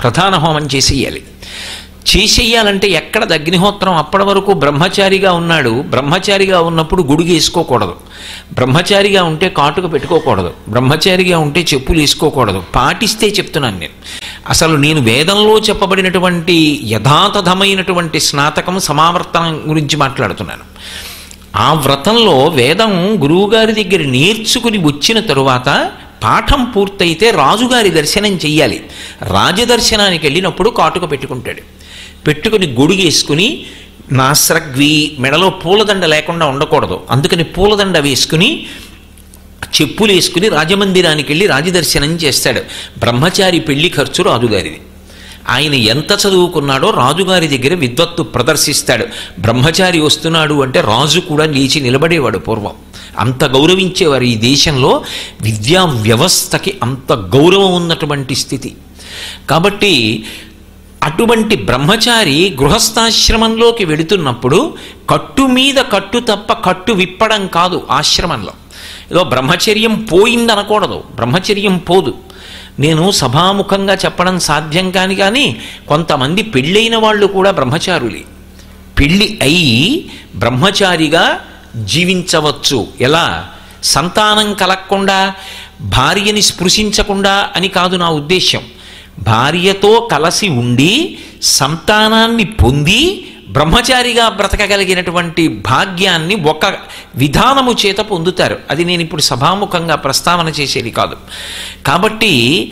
ప్రధాన హోమం చేసేయాలి చేసేయాలంటే ఎక్కడ అగ్నిహోత్రం అప్పటి వరకు బ్రహ్మచారిగా ఉన్నాడు బ్రహ్మచారిగా ఉన్నప్పుడు గుడికి వేసుకోకూడదు బ్రహ్మచారిగా ఉంటే కాటుక పెట్టుకోకూడదు బ్రహ్మచారిగా ఉంటే చెప్పులు వేసుకోకూడదు పాటిస్తే చెప్తున్నాను నేను అసలు నేను వేదంలో చెప్పబడినటువంటి యథాతథమైనటువంటి స్నాతకం సమావర్తనం గురించి మాట్లాడుతున్నాను ఆ వ్రతంలో వేదం గురువుగారి దగ్గర నేర్చుకుని వచ్చిన తరువాత పాఠం పూర్తయితే రాజుగారి దర్శనం చెయ్యాలి రాజదర్శనానికి వెళ్ళినప్పుడు కాటుక పెట్టుకుంటాడు పెట్టుకుని గొడుగేసుకుని నాస్రగ్వి మెడలో పూలదండ లేకుండా ఉండకూడదు అందుకని పూలదండ వేసుకుని చెప్పులు వేసుకుని రాజమందిరానికి వెళ్ళి రాజదర్శనం చేస్తాడు బ్రహ్మచారి పెళ్లి ఖర్చు రాజుగారిది ఆయన ఎంత చదువుకున్నాడో రాజుగారి దగ్గర విద్వత్తు ప్రదర్శిస్తాడు బ్రహ్మచారి వస్తున్నాడు అంటే రాజు కూడా లేచి నిలబడేవాడు పూర్వం అంత గౌరవించేవారు ఈ దేశంలో విద్యా వ్యవస్థకి అంత గౌరవం ఉన్నటువంటి స్థితి కాబట్టి అటువంటి బ్రహ్మచారి గృహస్థాశ్రమంలోకి వెడుతున్నప్పుడు కట్టు మీద కట్టు తప్ప కట్టు విప్పడం కాదు ఆశ్రమంలో ఏదో బ్రహ్మచర్యం పోయిందనకూడదు బ్రహ్మచర్యం పోదు నేను సభాముఖంగా చెప్పడం సాధ్యం కాని కానీ కొంతమంది పెళ్ళైన వాళ్ళు కూడా బ్రహ్మచారులే పెళ్ళి అయి బ్రహ్మచారిగా జీవించవచ్చు ఎలా సంతానం కలగకుండా భార్యని స్పృశించకుండా అని కాదు నా ఉద్దేశ్యం భార్యతో కలసి ఉండి సంతానాన్ని పొంది బ్రహ్మచారిగా బ్రతకగలిగినటువంటి భాగ్యాన్ని ఒక విధానము చేత పొందుతారు అది నేను ఇప్పుడు సభాముఖంగా ప్రస్తావన చేసేది కాదు కాబట్టి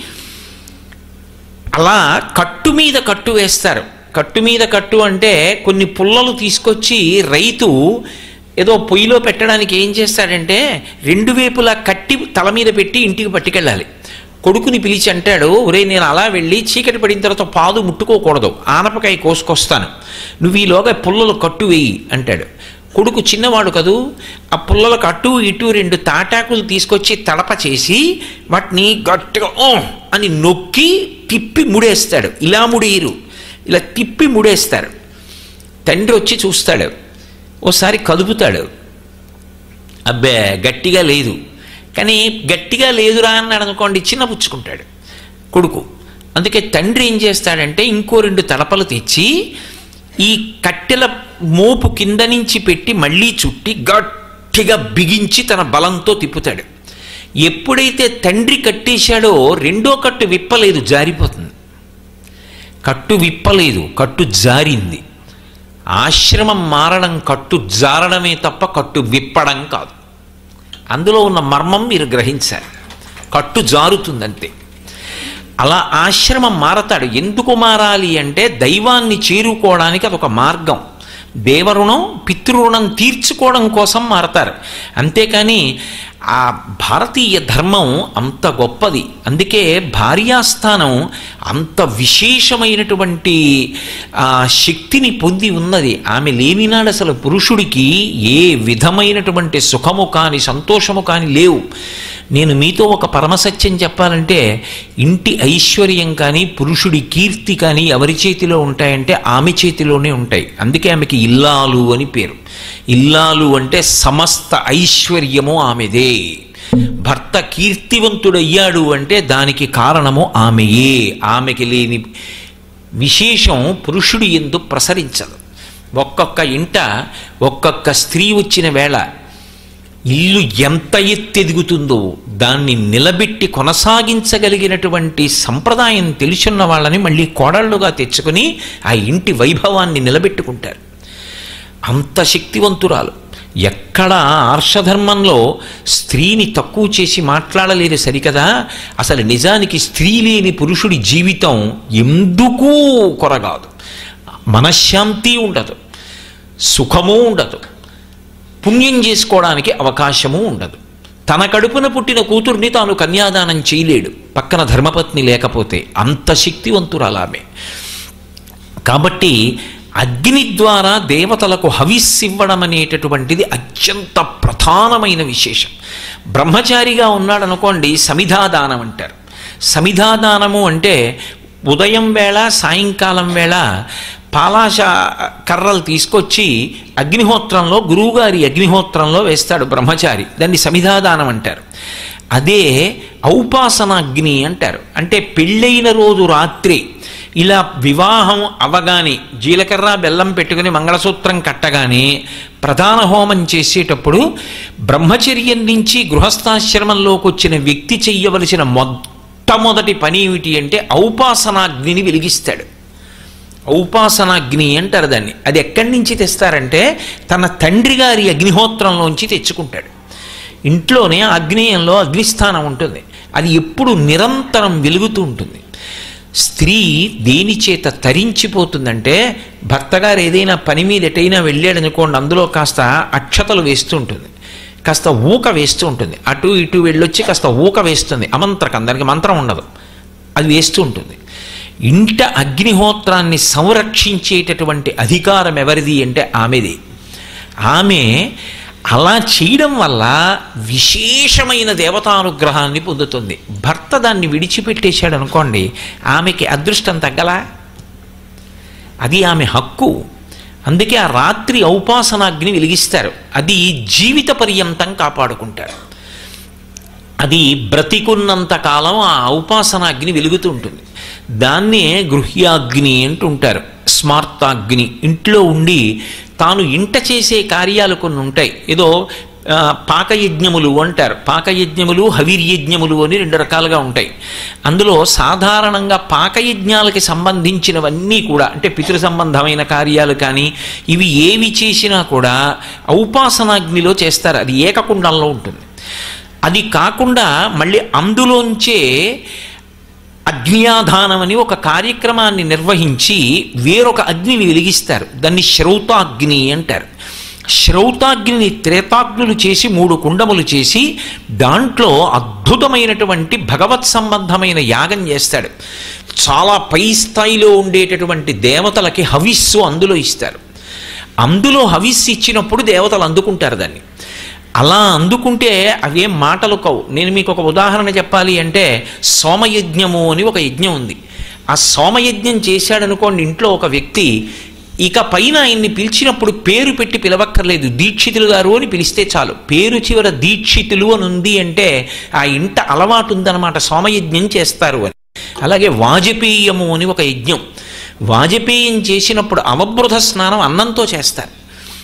అలా కట్టు మీద కట్టు వేస్తారు కట్టు మీద కట్టు అంటే కొన్ని పుల్లలు తీసుకొచ్చి రైతు ఏదో పొయ్యిలో పెట్టడానికి ఏం చేస్తాడంటే రెండు వైపులా కట్టి తల మీద పెట్టి ఇంటికి పట్టుకెళ్ళాలి కొడుకుని పిలిచి అంటాడు ఒరే నేను అలా వెళ్ళి చీకటి పడిన తర్వాత పాదు ముట్టుకోకూడదు ఆనపకాయ కోసుకొస్తాను నువ్వు ఈలోగా పుల్లలు కట్టు వేయి అంటాడు కొడుకు చిన్నవాడు కదూ ఆ పుల్లలకు అటు ఇటు రెండు తాటాకులు తీసుకొచ్చి తడప చేసి వాటిని గట్టిగా "ఓ" అని నొక్కి తిప్పి ముడేస్తాడు ఇలా ముడేయరు ఇలా తిప్పి ముడేస్తారు తండ్రి వచ్చి చూస్తాడు ఓసారి కదుపుతాడు అబ్బే గట్టిగా లేదు కానీ గట్టిగా లేదురా అన్నాడు అనుకోండి చిన్న పుచ్చుకుంటాడు కొడుకు అందుకే తండ్రి ఏం చేస్తాడంటే ఇంకో రెండు తలపలు తెచ్చి ఈ కట్టెల మోపు కింద నుంచి పెట్టి మళ్ళీ చుట్టి గట్టిగా బిగించి తన బలంతో తిప్పుతాడు ఎప్పుడైతే తండ్రి కట్టేశాడో రెండో కట్టు విప్పలేదు జారిపోతుంది కట్టు విప్పలేదు కట్టు జారింది ఆశ్రమం మారడం కట్టు జారడమే తప్ప కట్టు విప్పడం కాదు అందులో ఉన్న మర్మం మీరు గ్రహించాలి కట్టు జారుతుందంతే అలా ఆశ్రమం మారతాడు ఎందుకు మారాలి అంటే దైవాన్ని చేరుకోవడానికి అదొక మార్గం దేవరుణం పితృరుణం తీర్చుకోవడం కోసం మారతారు అంతేకాని ఆ భారతీయ ధర్మం అంత గొప్పది అందుకే భార్యాస్థానం అంత విశేషమైనటువంటి ఆ శక్తిని పొంది ఉన్నది ఆమె లేనినాడు అసలు పురుషుడికి ఏ విధమైనటువంటి సుఖము కాని సంతోషము కాని లేవు నేను మీతో ఒక పరమసత్యం చెప్పాలంటే ఇంటి ఐశ్వర్యం కానీ పురుషుడి కీర్తి కానీ ఎవరి చేతిలో ఉంటాయంటే ఆమె చేతిలోనే ఉంటాయి అందుకే ఆమెకి ఇల్లాలు అని పేరు ఇల్లాలు అంటే సమస్త ఐశ్వర్యము ఆమెదే భర్త కీర్తివంతుడయ్యాడు అంటే దానికి కారణము ఆమెయే ఆమెకి లేని విశేషం పురుషుడి ఎందు ప్రసరించదు ఒక్కొక్క ఇంట ఒక్కొక్క స్త్రీ వచ్చిన వేళ ఇల్లు ఎంత ఎత్తెదుగుతుందో దాన్ని నిలబెట్టి కొనసాగించగలిగినటువంటి సంప్రదాయం తెలుసున్న వాళ్ళని మళ్ళీ కోడళ్ళుగా తెచ్చుకొని ఆ ఇంటి వైభవాన్ని నిలబెట్టుకుంటారు అంత శక్తివంతురాలు ఎక్కడ ఆర్షధర్మంలో స్త్రీని తక్కువ చేసి మాట్లాడలేరు సరికదా అసలు నిజానికి స్త్రీ లేని పురుషుడి జీవితం ఎందుకూ కొరగాదు మనశ్శాంతి ఉండదు సుఖము ఉండదు పుణ్యం చేసుకోవడానికి అవకాశము ఉండదు తన కడుపున పుట్టిన కూతుర్ని తాను కన్యాదానం చేయలేడు పక్కన ధర్మపత్ని లేకపోతే అంత శక్తివంతురాలామె కాబట్టి అగ్ని ద్వారా దేవతలకు హవిస్సివ్వడం అనేటటువంటిది అత్యంత ప్రధానమైన విశేషం బ్రహ్మచారిగా ఉన్నాడనుకోండి సమిధాదానం అంటారు సమిధాదానము అంటే ఉదయం వేళ సాయంకాలం వేళ పాలాశ కర్రలు తీసుకొచ్చి అగ్నిహోత్రంలో గురువుగారి అగ్నిహోత్రంలో వేస్తాడు బ్రహ్మచారి దాన్ని సమిధాదానం అంటారు అదే ఔపాసనాగ్ని అంటారు అంటే పెళ్ళైన రోజు రాత్రి ఇలా వివాహం అవగానే జీలకర్ర బెల్లం పెట్టుకుని మంగళసూత్రం కట్టగానే ప్రధాన హోమం చేసేటప్పుడు బ్రహ్మచర్యం నుంచి గృహస్థాశ్రమంలోకి వచ్చిన వ్యక్తి చెయ్యవలసిన మొట్టమొదటి పని ఏమిటి అంటే ఔపాసనాగ్నిని వెలిగిస్తాడు ఔపాసనాగ్ని అంటారు దాన్ని అది ఎక్కడి నుంచి తెస్తారంటే తన తండ్రి గారి అగ్నిహోత్రంలోంచి తెచ్చుకుంటాడు ఇంట్లోనే అగ్నేయంలో అగ్నిస్థానం ఉంటుంది అది ఎప్పుడు నిరంతరం వెలుగుతూ ఉంటుంది స్త్రీ దేని చేత తరించిపోతుందంటే భర్త గారు ఏదైనా పని మీద ఎటైనా వెళ్ళాడు అనుకోండి అందులో కాస్త అక్షతలు వేస్తూ ఉంటుంది కాస్త ఊక వేస్తూ ఉంటుంది అటు ఇటు వెళ్ళొచ్చి కాస్త ఊక వేస్తుంది అమంత్రకం దానికి మంత్రం ఉండదు అది వేస్తూ ఉంటుంది ఇంట అగ్నిహోత్రాన్ని సంరక్షించేటటువంటి అధికారం ఎవరిది అంటే ఆమెది ఆమె అలా చేయడం వల్ల విశేషమైన దేవతానుగ్రహాన్ని పొందుతుంది భర్త దాన్ని విడిచిపెట్టేశాడు అనుకోండి ఆమెకి అదృష్టం తగ్గలా అది ఆమె హక్కు అందుకే ఆ రాత్రి ఔపాసనాగ్ని వెలిగిస్తారు అది జీవిత పర్యంతం కాపాడుకుంటారు అది బ్రతికున్నంత కాలం ఆ ఉపాసనాగ్ని వెలుగుతూ ఉంటుంది దాన్నే గృహ్యాగ్ని అంటుంటారు స్మార్తాగ్ని ఇంట్లో ఉండి తాను ఇంట చేసే కార్యాలు కొన్ని ఉంటాయి ఏదో ఆ, పాకయజ్ఞములు అంటారు పాకయజ్ఞములు హవిర్యజ్ఞములు అని రెండు రకాలుగా ఉంటాయి అందులో సాధారణంగా పాకయజ్ఞాలకి సంబంధించినవన్నీ కూడా అంటే పితృ సంబంధమైన కార్యాలు కానీ ఇవి ఏవి చేసినా కూడా ఔపాసనాగ్నిలో చేస్తారు అది ఏకకుండంలో ఉంటుంది అది కాకుండా మళ్ళీ అందులోంచే అగ్నియాధానం అని ఒక కార్యక్రమాన్ని నిర్వహించి వేరొక అగ్నిని వెలిగిస్తారు దాన్ని శ్రౌతాగ్ని అంటారు శ్రౌతాగ్నిని త్రేతాగ్నులు చేసి మూడు కుండములు చేసి దాంట్లో అద్భుతమైనటువంటి భగవత్ సంబంధమైన యాగం చేస్తాడు చాలా పై స్థాయిలో ఉండేటటువంటి దేవతలకి హవిస్సు అందులో ఇస్తారు అందులో హవిస్సు ఇచ్చినప్పుడు దేవతలు అందుకుంటారు దాన్ని అలా అందుకుంటే అవేం మాటలు కావు నేను మీకు ఒక ఉదాహరణ చెప్పాలి అంటే సోమయజ్ఞము అని ఒక యజ్ఞం ఉంది ఆ సోమయజ్ఞం చేశాడనుకోండి ఇంట్లో ఒక వ్యక్తి ఇక పైన ఆయన్ని పిలిచినప్పుడు పేరు పెట్టి పిలవక్కర్లేదు దీక్షితులు గారు అని పిలిస్తే చాలు పేరు చివర దీక్షితులు అని ఉంది అంటే ఆ ఇంట అలవాటు ఉందన్నమాట సోమయజ్ఞం చేస్తారు అని అలాగే వాజపేయము అని ఒక యజ్ఞం వాజపేయం చేసినప్పుడు అవబృధ స్నానం అన్నంతో చేస్తారు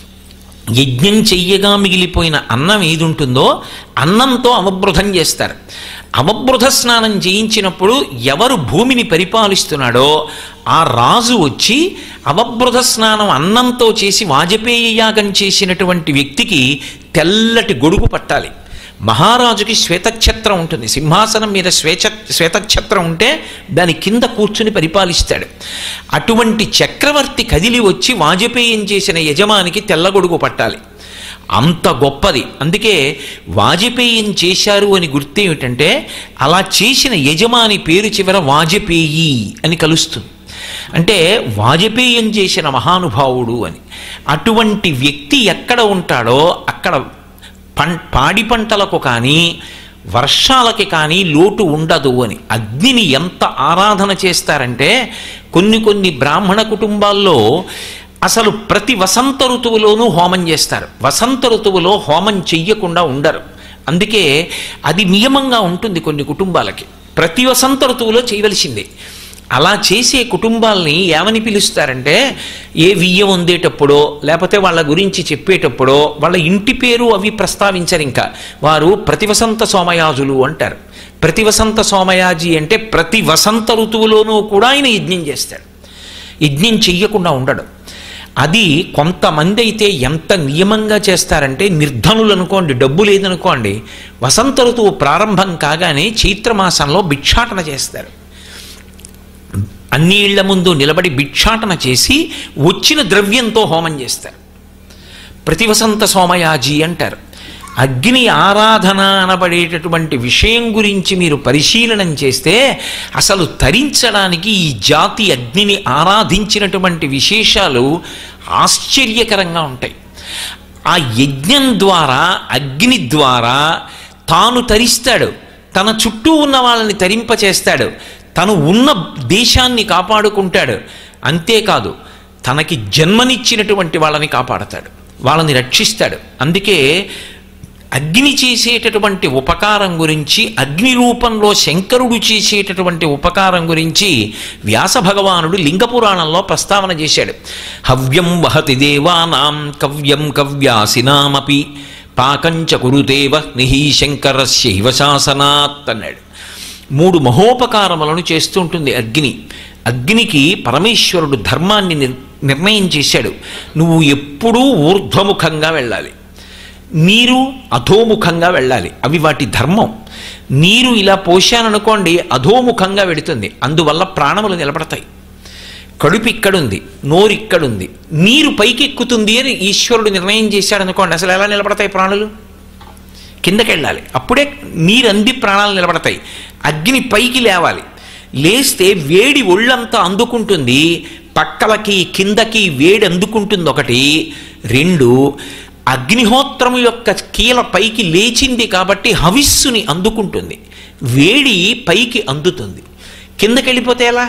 యజ్ఞం చెయ్యగా మిగిలిపోయిన అన్నం ఏది ఉంటుందో అన్నంతో అవబృధం చేస్తారు అవబృధ స్నానం చేయించినప్పుడు ఎవరు భూమిని పరిపాలిస్తున్నాడో ఆ రాజు వచ్చి అవబృధ స్నానం అన్నంతో చేసి వాజపేయ యాగం చేసినటువంటి వ్యక్తికి తెల్లటి గొడుగు పట్టాలి మహారాజుకి శ్వేతఛత్రం ఉంటుంది సింహాసనం మీద శ్వేత శ్వేతఛత్రం ఉంటే దాని కింద కూర్చుని పరిపాలిస్తాడు అటువంటి చక్రవర్తి కదిలి వచ్చి వాజపేయం చేసిన యజమానికి తెల్లగొడుగు పట్టాలి అంత గొప్పది అందుకే వాజపేయం చేశారు అని గుర్తేమిటంటే అలా చేసిన యజమాని పేరు చివర వాజపేయి అని కలుస్తుంది అంటే వాజపేయం చేసిన మహానుభావుడు అని అటువంటి వ్యక్తి ఎక్కడ ఉంటాడో అక్కడ పం పాడి పంటలకు కానీ వర్షాలకి కానీ లోటు ఉండదు అని అగ్నిని ఎంత ఆరాధన చేస్తారంటే కొన్ని కొన్ని బ్రాహ్మణ కుటుంబాల్లో అసలు ప్రతి వసంత ఋతువులోనూ హోమం చేస్తారు వసంత ఋతువులో హోమం చెయ్యకుండా ఉండరు అందుకే అది నియమంగా ఉంటుంది కొన్ని కుటుంబాలకి ప్రతి వసంత ఋతువులో చేయవలసిందే అలా చేసే కుటుంబాల్ని ఏమని పిలుస్తారంటే ఏ వియ్యం వందేటప్పుడో లేకపోతే వాళ్ళ గురించి చెప్పేటప్పుడో వాళ్ళ ఇంటి పేరు అవి ప్రస్తావించరు ఇంకా వారు ప్రతివసంత సోమయాజులు అంటారు ప్రతివసంత సోమయాజి అంటే ప్రతి వసంత ఋతువులోనూ కూడా ఆయన యజ్ఞం చేస్తాడు యజ్ఞం చెయ్యకుండా ఉండడు అది కొంతమంది అయితే ఎంత నియమంగా చేస్తారంటే నిర్ధనులు అనుకోండి డబ్బు లేదనుకోండి వసంత ఋతువు ప్రారంభం కాగానే చైత్రమాసంలో భిక్షాటన చేస్తారు అన్ని ఇళ్ల ముందు నిలబడి భిక్షాటన చేసి వచ్చిన ద్రవ్యంతో హోమం చేస్తారు ప్రతి వసంత సోమయాజి అంటారు అగ్ని ఆరాధన అనబడేటటువంటి విషయం గురించి మీరు పరిశీలనం చేస్తే అసలు తరించడానికి ఈ జాతి అగ్నిని ఆరాధించినటువంటి విశేషాలు ఆశ్చర్యకరంగా ఉంటాయి ఆ యజ్ఞం ద్వారా అగ్ని ద్వారా తాను తరిస్తాడు తన చుట్టూ ఉన్న వాళ్ళని తరింపచేస్తాడు తను ఉన్న దేశాన్ని కాపాడుకుంటాడు అంతేకాదు తనకి జన్మనిచ్చినటువంటి వాళ్ళని కాపాడతాడు వాళ్ళని రక్షిస్తాడు అందుకే అగ్ని చేసేటటువంటి ఉపకారం గురించి అగ్ని రూపంలో శంకరుడు చేసేటటువంటి ఉపకారం గురించి వ్యాస భగవానుడు లింగ పురాణంలో ప్రస్తావన చేశాడు హవ్యం వహతి దేవానాం కవ్యం కవ్యాసినామపి పాకంచ కురుతేవ నిహీ శంకరస్యైవ శాసనాత్ అన్నాడు మూడు మహోపకారములను చేస్తూ ఉంటుంది అగ్ని అగ్నికి పరమేశ్వరుడు ధర్మాన్ని నిర్ నిర్ణయం చేశాడు నువ్వు ఎప్పుడూ ఊర్ధ్వముఖంగా వెళ్ళాలి నీరు అధోముఖంగా వెళ్ళాలి అవి వాటి ధర్మం నీరు ఇలా పోశాననుకోండి అధోముఖంగా వెడుతుంది అందువల్ల ప్రాణములు నిలబడతాయి కడుపు ఇక్కడుంది నోరు ఇక్కడుంది నీరు పైకి ఎక్కుతుంది అని ఈశ్వరుడు నిర్ణయం చేశాడనుకోండి అసలు ఎలా నిలబడతాయి ప్రాణులు కిందకి వెళ్ళాలి అప్పుడే నీరు అంది ప్రాణాలు నిలబడతాయి అగ్ని పైకి లేవాలి లేస్తే వేడి ఒళ్ళంతా అందుకుంటుంది పక్కలకి కిందకి వేడి అందుకుంటుంది ఒకటి రెండు అగ్నిహోత్రము యొక్క కీల పైకి లేచింది కాబట్టి హవిస్సుని అందుకుంటుంది వేడి పైకి అందుతుంది కిందకి వెళ్ళిపోతే ఎలా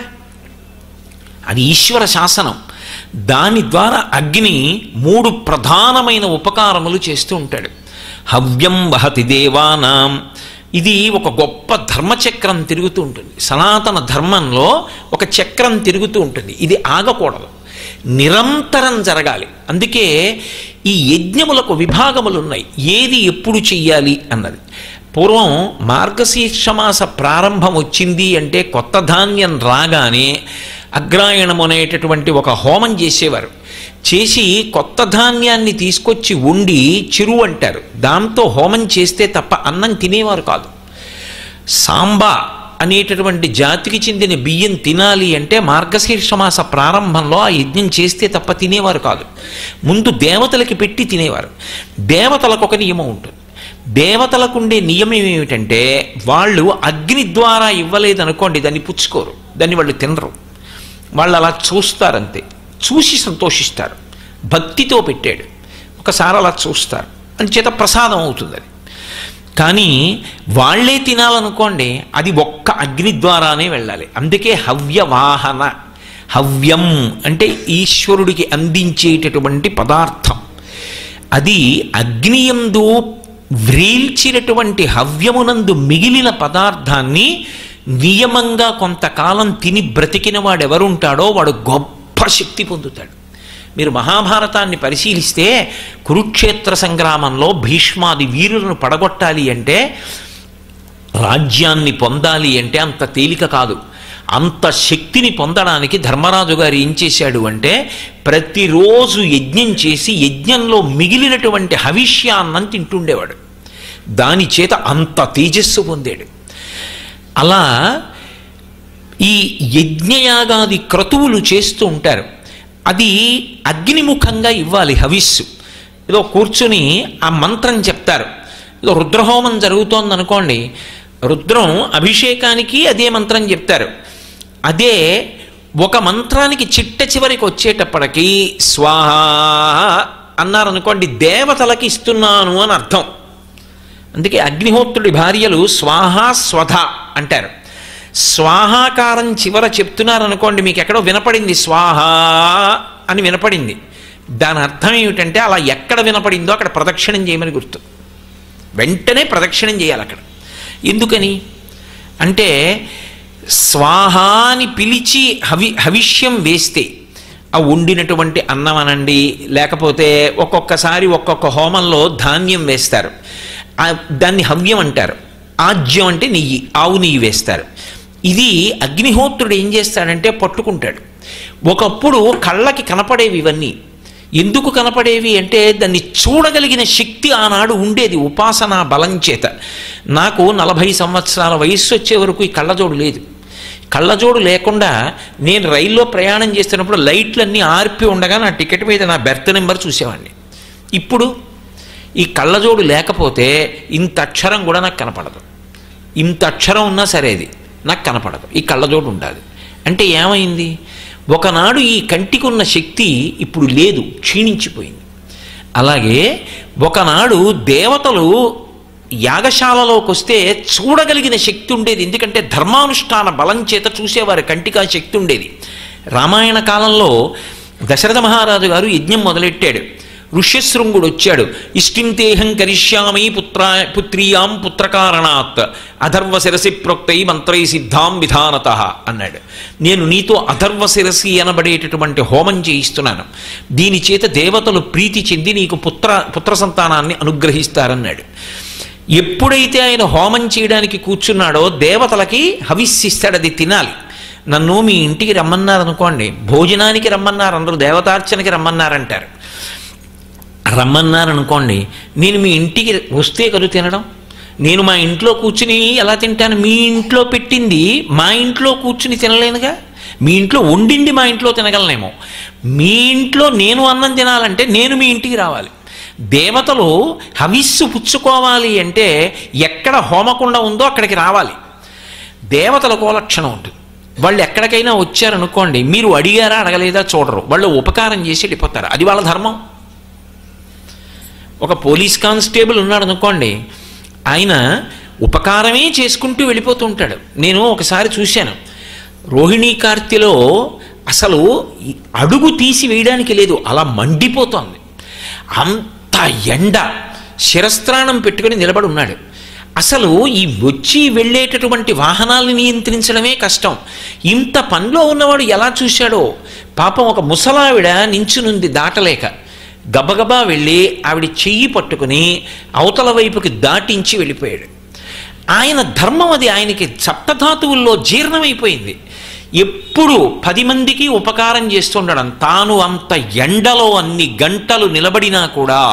అది ఈశ్వర శాసనం దాని ద్వారా అగ్ని మూడు ప్రధానమైన ఉపకారములు చేస్తూ ఉంటాడు హవ్యం వహతి దేవానాం ఇది ఒక గొప్ప ధర్మచక్రం తిరుగుతూ ఉంటుంది సనాతన ధర్మంలో ఒక చక్రం తిరుగుతూ ఉంటుంది ఇది ఆగకూడదు నిరంతరం జరగాలి అందుకే ఈ యజ్ఞములకు విభాగములు ఉన్నాయి ఏది ఎప్పుడు చెయ్యాలి అన్నది పూర్వం మార్గశీర్షమాస ప్రారంభం వచ్చింది అంటే కొత్త ధాన్యం రాగానే అగ్రాయణం అనేటటువంటి ఒక హోమం చేసేవారు చేసి కొత్త ధాన్యాన్ని తీసుకొచ్చి వండి చిరు అంటారు దాంతో హోమం చేస్తే తప్ప అన్నం తినేవారు కాదు సాంబా అనేటటువంటి జాతికి చెందిన బియ్యం తినాలి అంటే మార్గశీర్షమాస ప్రారంభంలో ఆ యజ్ఞం చేస్తే తప్ప తినేవారు కాదు ముందు దేవతలకి పెట్టి తినేవారు దేవతలకు ఒక నియమం ఉంటుంది దేవతలకు ఉండే నియమం ఏమిటంటే వాళ్ళు అగ్ని ద్వారా ఇవ్వలేదనుకోండి దాన్ని పుచ్చుకోరు దాన్ని వాళ్ళు తినరు వాళ్ళు అలా చూస్తారంతే చూసి సంతోషిస్తారు భక్తితో పెట్టాడు ఒకసారి అలా చూస్తారు అంచేత ప్రసాదం అవుతుంది అది కానీ వాళ్ళే తినాలనుకోండి అది ఒక్క అగ్ని ద్వారానే వెళ్ళాలి అందుకే హవ్యవాహన హవ్యం అంటే ఈశ్వరుడికి అందించేటటువంటి పదార్థం అది అగ్నియందు వ్రీల్చినటువంటి హవ్యమునందు మిగిలిన పదార్థాన్ని నియమంగా కొంతకాలం తిని బ్రతికిన వాడు ఎవరుంటాడో వాడు గొప్ప శక్తి పొందుతాడు మీరు మహాభారతాన్ని పరిశీలిస్తే కురుక్షేత్ర సంగ్రామంలో భీష్మాది వీరులను పడగొట్టాలి అంటే రాజ్యాన్ని పొందాలి అంటే అంత తేలిక కాదు అంత శక్తిని పొందడానికి ధర్మరాజు గారు ఏం చేశాడు అంటే ప్రతిరోజు యజ్ఞం చేసి యజ్ఞంలో మిగిలినటువంటి హవిష్యాన్నం తింటుండేవాడు దాని చేత అంత తేజస్సు పొందాడు అలా ఈ యజ్ఞయాగాది క్రతువులు చేస్తూ ఉంటారు అది అగ్నిముఖంగా ఇవ్వాలి హవిస్సు ఏదో కూర్చుని ఆ మంత్రం చెప్తారు ఏదో రుద్రహోమం జరుగుతోందనుకోండి రుద్రం అభిషేకానికి అదే మంత్రం చెప్తారు అదే ఒక మంత్రానికి చిట్ట చివరికి వచ్చేటప్పటికి స్వాహ అన్నారనుకోండి దేవతలకి ఇస్తున్నాను అని అర్థం అందుకే అగ్నిహోత్రుడి భార్యలు స్వాహ స్వధ అంటారు స్వాహాకారం చివర చెప్తున్నారనుకోండి మీకు ఎక్కడో వినపడింది స్వాహ అని వినపడింది దాని అర్థం ఏమిటంటే అలా ఎక్కడ వినపడిందో అక్కడ ప్రదక్షిణం చేయమని గుర్తు వెంటనే ప్రదక్షిణం చేయాలి అక్కడ ఎందుకని అంటే స్వాహాని పిలిచి హవి హవిష్యం వేస్తే ఆ వండినటువంటి అన్నం అనండి లేకపోతే ఒక్కొక్కసారి ఒక్కొక్క హోమంలో ధాన్యం వేస్తారు ఆ దాన్ని హవ్యం అంటారు ఆజ్యం అంటే నెయ్యి ఆవు నెయ్యి వేస్తారు ఇది అగ్నిహోత్రుడు ఏం చేస్తాడంటే పట్టుకుంటాడు ఒకప్పుడు కళ్ళకి కనపడేవి ఇవన్నీ ఎందుకు కనపడేవి అంటే దాన్ని చూడగలిగిన శక్తి ఆనాడు ఉండేది ఉపాసనా బలం చేత నాకు నలభై సంవత్సరాల వయస్సు వచ్చే వరకు ఈ కళ్ళజోడు లేదు కళ్ళజోడు లేకుండా నేను రైల్లో ప్రయాణం చేస్తున్నప్పుడు లైట్లన్నీ ఆర్పి ఉండగా నా టికెట్ మీద నా బెర్త్ నెంబర్ చూసేవాడిని ఇప్పుడు ఈ కళ్ళజోడు లేకపోతే ఇంత అక్షరం కూడా నాకు కనపడదు ఇంత అక్షరం ఉన్నా సరే అది నాకు కనపడదు ఈ కళ్ళజోడు ఉండాలి అంటే ఏమైంది ఒకనాడు ఈ కంటికి ఉన్న శక్తి ఇప్పుడు లేదు క్షీణించిపోయింది అలాగే ఒకనాడు దేవతలు యాగశాలలోకి వస్తే చూడగలిగిన శక్తి ఉండేది ఎందుకంటే ధర్మానుష్ఠాన బలం చేత చూసేవారు కంటికి ఆ శక్తి ఉండేది రామాయణ కాలంలో దశరథ మహారాజు గారు యజ్ఞం మొదలెట్టాడు ఋష్యశృంగుడు వచ్చాడు ఇష్టింతేహం కరిష్యామి పుత్ర పుత్రీయాం పుత్రకారణాత్ అధర్వ శిరసి ప్రోక్తై మంత్రై సిద్ధాం విధానత అన్నాడు నేను నీతో అధర్వ శిరసి అనబడేటటువంటి హోమం చేయిస్తున్నాను దీని చేత దేవతలు ప్రీతి చెంది నీకు పుత్ర పుత్ర సంతానాన్ని అనుగ్రహిస్తారన్నాడు ఎప్పుడైతే ఆయన హోమం చేయడానికి కూర్చున్నాడో దేవతలకి హవిస్సిస్తాడు అది తినాలి నన్ను మీ ఇంటికి రమ్మన్నారనుకోండి భోజనానికి రమ్మన్నారు అందరూ దేవతార్చనకి రమ్మన్నారంటారు రమ్మన్నారనుకోండి నేను మీ ఇంటికి వస్తే కదు తినడం నేను మా ఇంట్లో కూర్చుని ఎలా తింటాను మీ ఇంట్లో పెట్టింది మా ఇంట్లో కూర్చుని తినలేనుగా మీ ఇంట్లో వండింది మా ఇంట్లో తినగలనేమో మీ ఇంట్లో నేను అన్నం తినాలంటే నేను మీ ఇంటికి రావాలి దేవతలు హవిస్సు పుచ్చుకోవాలి అంటే ఎక్కడ హోమకుండ ఉందో అక్కడికి రావాలి దేవతలకు ఓ లక్షణం ఉంటుంది వాళ్ళు ఎక్కడికైనా వచ్చారనుకోండి మీరు అడిగారా అడగలేదా చూడరు వాళ్ళు ఉపకారం చేసి వెళ్ళిపోతారు అది వాళ్ళ ధర్మం ఒక పోలీస్ కానిస్టేబుల్ ఉన్నాడు అనుకోండి ఆయన ఉపకారమే చేసుకుంటూ వెళ్ళిపోతూ ఉంటాడు నేను ఒకసారి చూశాను రోహిణీ కార్తెలో అసలు ఈ అడుగు తీసి వేయడానికి లేదు అలా మండిపోతోంది అంత ఎండ శిరస్త్రాణం పెట్టుకుని నిలబడి ఉన్నాడు అసలు ఈ వచ్చి వెళ్ళేటటువంటి వాహనాలను నియంత్రించడమే కష్టం ఇంత పనిలో ఉన్నవాడు ఎలా చూశాడో పాపం ఒక ముసలావిడ నించునుంది దాటలేక గబగబా వెళ్ళి ఆవిడ చెయ్యి పట్టుకుని అవతల వైపుకి దాటించి వెళ్ళిపోయాడు ఆయన ధర్మం అది ఆయనకి సప్తధాతువుల్లో జీర్ణమైపోయింది ఎప్పుడు పది మందికి ఉపకారం చేస్తుండడం తాను అంత ఎండలో అన్ని గంటలు నిలబడినా కూడా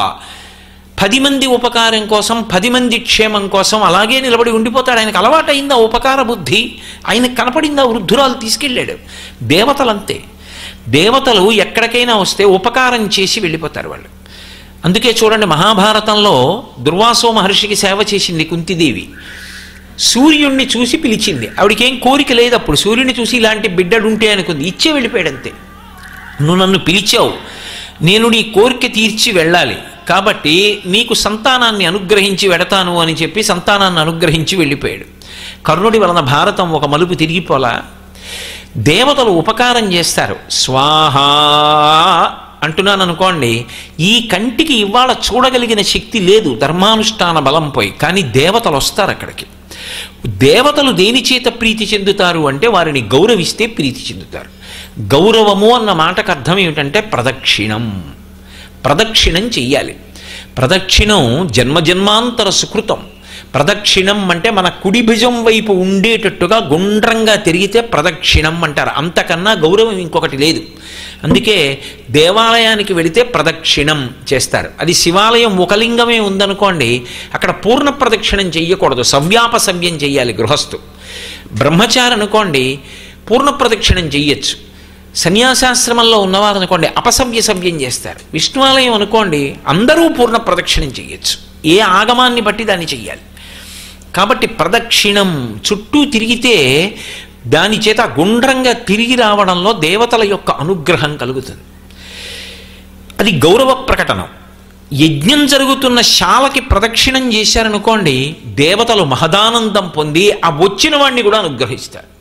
పది మంది ఉపకారం కోసం పది మంది క్షేమం కోసం అలాగే నిలబడి ఉండిపోతాడు ఆయనకు అలవాటైందా ఉపకార బుద్ధి ఆయనకు కనపడిందా వృద్ధురాలు తీసుకెళ్ళాడు దేవతలంతే దేవతలు ఎక్కడికైనా వస్తే ఉపకారం చేసి వెళ్ళిపోతారు వాళ్ళు అందుకే చూడండి మహాభారతంలో దుర్వాసో మహర్షికి సేవ చేసింది కుంతిదేవి సూర్యుణ్ణి చూసి పిలిచింది ఆవిడకేం కోరిక లేదు అప్పుడు సూర్యుని చూసి ఇలాంటి బిడ్డడుంటే అనుకుంది ఇచ్చే వెళ్ళిపోయాడు అంతే నువ్వు నన్ను పిలిచావు నేను నీ కోరిక తీర్చి వెళ్ళాలి కాబట్టి నీకు సంతానాన్ని అనుగ్రహించి వెడతాను అని చెప్పి సంతానాన్ని అనుగ్రహించి వెళ్ళిపోయాడు కర్ణుడి వలన భారతం ఒక మలుపు తిరిగిపోలా దేవతలు ఉపకారం చేస్తారు స్వాహ అంటున్నాను అనుకోండి ఈ కంటికి ఇవాళ చూడగలిగిన శక్తి లేదు ధర్మానుష్ఠాన బలం పోయి కానీ దేవతలు వస్తారు అక్కడికి దేవతలు దేని చేత ప్రీతి చెందుతారు అంటే వారిని గౌరవిస్తే ప్రీతి చెందుతారు గౌరవము అన్న మాటకు అర్థం ఏమిటంటే ప్రదక్షిణం ప్రదక్షిణం చెయ్యాలి ప్రదక్షిణం జన్మజన్మాంతర సుకృతం ప్రదక్షిణం అంటే మన కుడి భుజం వైపు ఉండేటట్టుగా గుండ్రంగా తిరిగితే ప్రదక్షిణం అంటారు అంతకన్నా గౌరవం ఇంకొకటి లేదు అందుకే దేవాలయానికి వెళితే ప్రదక్షిణం చేస్తారు అది శివాలయం ఒక లింగమే ఉందనుకోండి అక్కడ పూర్ణ ప్రదక్షిణం చెయ్యకూడదు సవ్యాప సవ్యం చెయ్యాలి గృహస్థు బ్రహ్మచారి అనుకోండి పూర్ణ ప్రదక్షిణం చెయ్యొచ్చు సన్యాసాశ్రమంలో ఉన్నవారు అనుకోండి అపసవ్య సవ్యం చేస్తారు విష్ణువాలయం అనుకోండి అందరూ పూర్ణ ప్రదక్షిణం చెయ్యొచ్చు ఏ ఆగమాన్ని బట్టి దాన్ని చెయ్యాలి కాబట్టి ప్రదక్షిణం చుట్టూ తిరిగితే దాని చేత గుండ్రంగా తిరిగి రావడంలో దేవతల యొక్క అనుగ్రహం కలుగుతుంది అది గౌరవ ప్రకటనం యజ్ఞం జరుగుతున్న శాలకి ప్రదక్షిణం చేశారనుకోండి దేవతలు మహదానందం పొంది ఆ వచ్చిన వాడిని కూడా అనుగ్రహిస్తారు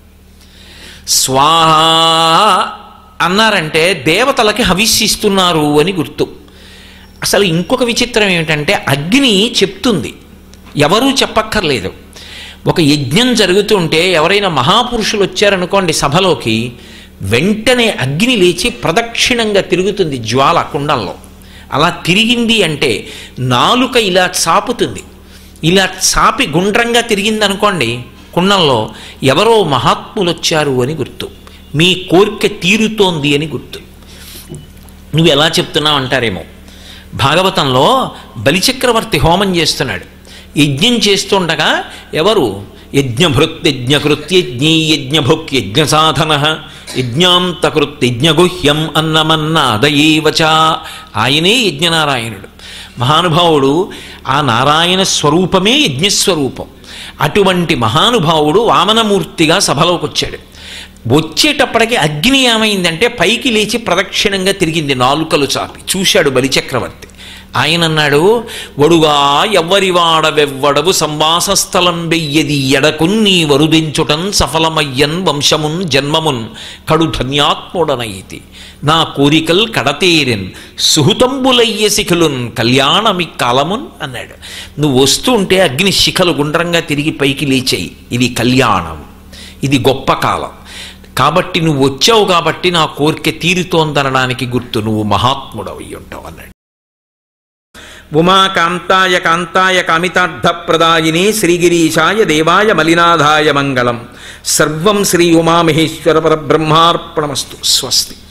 స్వాహ అన్నారంటే దేవతలకి హవిస్సిస్తున్నారు అని గుర్తు అసలు ఇంకొక విచిత్రం ఏమిటంటే అగ్ని చెప్తుంది ఎవరూ చెప్పక్కర్లేదు ఒక యజ్ఞం జరుగుతుంటే ఎవరైనా మహాపురుషులు వచ్చారనుకోండి సభలోకి వెంటనే అగ్ని లేచి ప్రదక్షిణంగా తిరుగుతుంది జ్వాల కుండంలో అలా తిరిగింది అంటే నాలుక ఇలా చాపుతుంది ఇలా చాపి గుండ్రంగా తిరిగింది అనుకోండి కుండంలో ఎవరో మహాత్ములు వచ్చారు అని గుర్తు మీ కోరిక తీరుతోంది అని గుర్తు నువ్వు ఎలా చెప్తున్నావు అంటారేమో భాగవతంలో బలిచక్రవర్తి హోమం చేస్తున్నాడు యజ్ఞం చేస్తుండగా ఎవరు యజ్ఞభృత్ యజ్ఞకృత్ యజ్ఞీ యజ్ఞభుక్ యజ్ఞ సాధన యజ్ఞాంతకృత్ యజ్ఞగుహ్యం అన్నమన్నాదయేవచ ఆయనే యజ్ఞనారాయణుడు మహానుభావుడు ఆ నారాయణ స్వరూపమే యజ్ఞస్వరూపం అటువంటి మహానుభావుడు వామనమూర్తిగా సభలోకి వచ్చాడు వచ్చేటప్పటికి అగ్ని ఏమైందంటే పైకి లేచి ప్రదక్షిణంగా తిరిగింది నాలుకలు చాపి చూశాడు బలిచక్రవర్తి ఆయన అన్నాడు వడుగా ఎవ్వరివాడవెవ్వడవు సంవాసస్థలం వెయ్యది ఎడకున్ నీ వరుదించుటన్ సఫలమయ్యన్ వంశమున్ జన్మమున్ కడు ధన్యాత్ముడనైతి నా కోరికల్ కడతేరెన్ సుహుతంబులయ్య శిఖులున్ కళ్యాణమి కాలమున్ అన్నాడు నువ్వు వస్తుంటే అగ్ని శిఖలు గుండ్రంగా తిరిగి పైకి లేచాయి ఇది కళ్యాణం ఇది గొప్ప కాలం కాబట్టి నువ్వు వచ్చావు కాబట్టి నా కోరిక తీరుతోందనడానికి గుర్తు నువ్వు మహాత్ముడవై ఉంటావు అన్నాడు ఉమాకాంతాయ కాంతాయ కామితార్థప్రదాయిని శ్రీగిరీశాయ దేవాయ మలినాథాయ మంగళం సర్వం శ్రీ ఉమామహేశ్వర పరబ్రహ్మార్పణమస్తు స్వస్తి